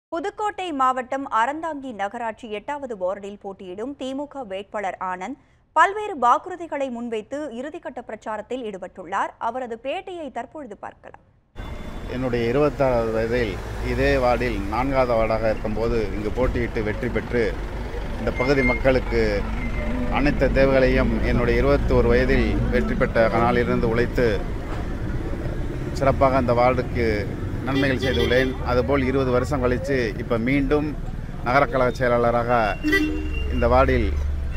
புதுக்கோட்டை மாவட்டம் அறந்தாங்கி நகராட்சி எட்டாவது வார்டில் போட்டியிடும் திமுக வேட்பாளர் ஆனந்த் பல்வேறு வாக்குறுதிகளை முன்வைத்து இறுதிக்கட்ட பிரச்சாரத்தில் ஈடுபட்டுள்ளார் அவரது பேட்டியை தற்பொழுது பார்க்கலாம் என்னுடைய இருபத்தாறாவது வயதில் இதே வார்டில் நான்காவது வார்டாக இருக்கும்போது இங்கு போட்டியிட்டு வெற்றி பெற்று இந்த பகுதி மக்களுக்கு அனைத்து தேவைகளையும் என்னுடைய இருபத்தோரு வயதில் வெற்றி பெற்ற நாளிலிருந்து உழைத்து சிறப்பாக அந்த வார்டுக்கு நன்மைகள் செய்துள்ளேன் அதுபோல் இருபது வருஷம் கழித்து இப்போ மீண்டும் நகரக்கழக செயலாளராக இந்த வார்டில்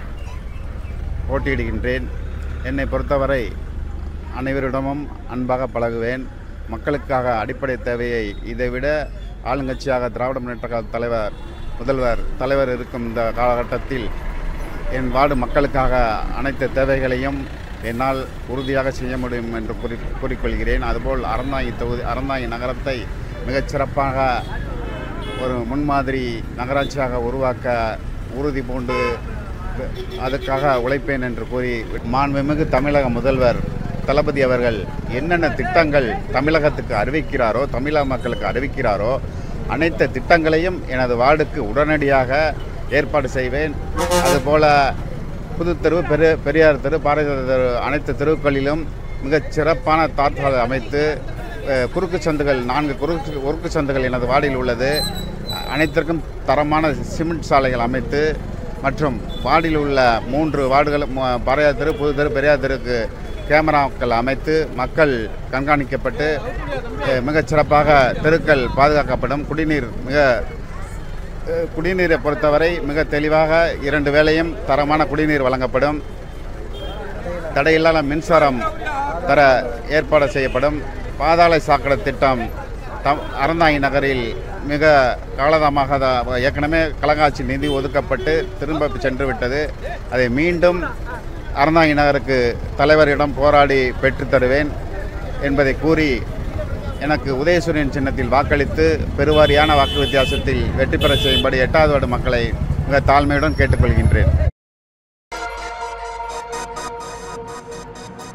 போட்டியிடுகின்றேன் என்னை பொறுத்தவரை அனைவரிடமும் அன்பாக பழகுவேன் மக்களுக்காக அடிப்படை தேவையை இதைவிட ஆளுங்கட்சியாக திராவிட முன்னேற்ற கழக தலைவர் முதல்வர் தலைவர் இருக்கும் இந்த காலகட்டத்தில் என் வார்டு மக்களுக்காக அனைத்து தேவைகளையும் என்னால் உறுதியாக செய்ய முடியும் என்று கூறி கூறிக்கொள்கிறேன் அதுபோல் அறந்தாங்கி தொகுதி அறந்தாங்கி நகரத்தை மிகச்சிறப்பாக ஒரு முன்மாதிரி நகராட்சியாக உருவாக்க உறுதி பூண்டு அதுக்காக உழைப்பேன் என்று கூறி மாண்புமிகு தமிழக முதல்வர் தளபதி அவர்கள் என்னென்ன திட்டங்கள் தமிழகத்துக்கு அறிவிக்கிறாரோ தமிழக மக்களுக்கு அறிவிக்கிறாரோ அனைத்து திட்டங்களையும் எனது வார்டுக்கு உடனடியாக ஏற்பாடு செய்வேன் அதுபோல புது தெரு பெரிய பெரியார் தெரு பாரதிய தெரு அனைத்து தெருக்களிலும் மிகச் சிறப்பான தாத்தால் அமைத்து அஹ், குறுக்கு சந்துகள் நான்கு குறுக்கு குறுக்கு சந்துகள் எனது வார்டில் உள்ளது அனைத்திற்கும் தரமான சிமெண்ட் சாலைகள் அமைத்து மற்றும் வார்டில் உள்ள மூன்று வார்டுகள் மு- பாரதியார் தெரு புது தெரு பெரியார் தெருக்கு கேமராக்கள் அமைத்து மக்கள் கண்காணிக்கப்பட்டு அஹ், மிகச் சிறப்பாக தெருக்கள் பாதுகாக்கப்படும் குடிநீர் மிக அஹ், குடிநீரை பொறுத்தவரை மிக தெளிவாக இரண்டு வேளையும் தரமான குடிநீர் வழங்கப்படும் தடையில்லாத மின்சாரம் தர ஏற்பாடு செய்யப்படும் பாதாள சாக்கடை திட்டம் தம் அறந்தாங்கி நகரில் மிக காலதாமாக ஏற்கனவே கலங்காட்சி நிதி ஒதுக்கப்பட்டு திரும்ப சென்று விட்டது அதை மீண்டும் அறந்தாங்கி நகருக்கு தலைவரிடம் போராடி பெற்றுத் தருவேன் என்பதை கூறி எனக்கு உதயசூரியன் சின்னத்தில் வாக்களித்து பெருவாரியான வாக்கு வித்தியாசத்தில் வெற்றி பெறச் செய்யும்படி எட்டாவது வார்டு மக்களை மிக தாழ்மையுடன் கேட்டுக்கொள்கின்றேன்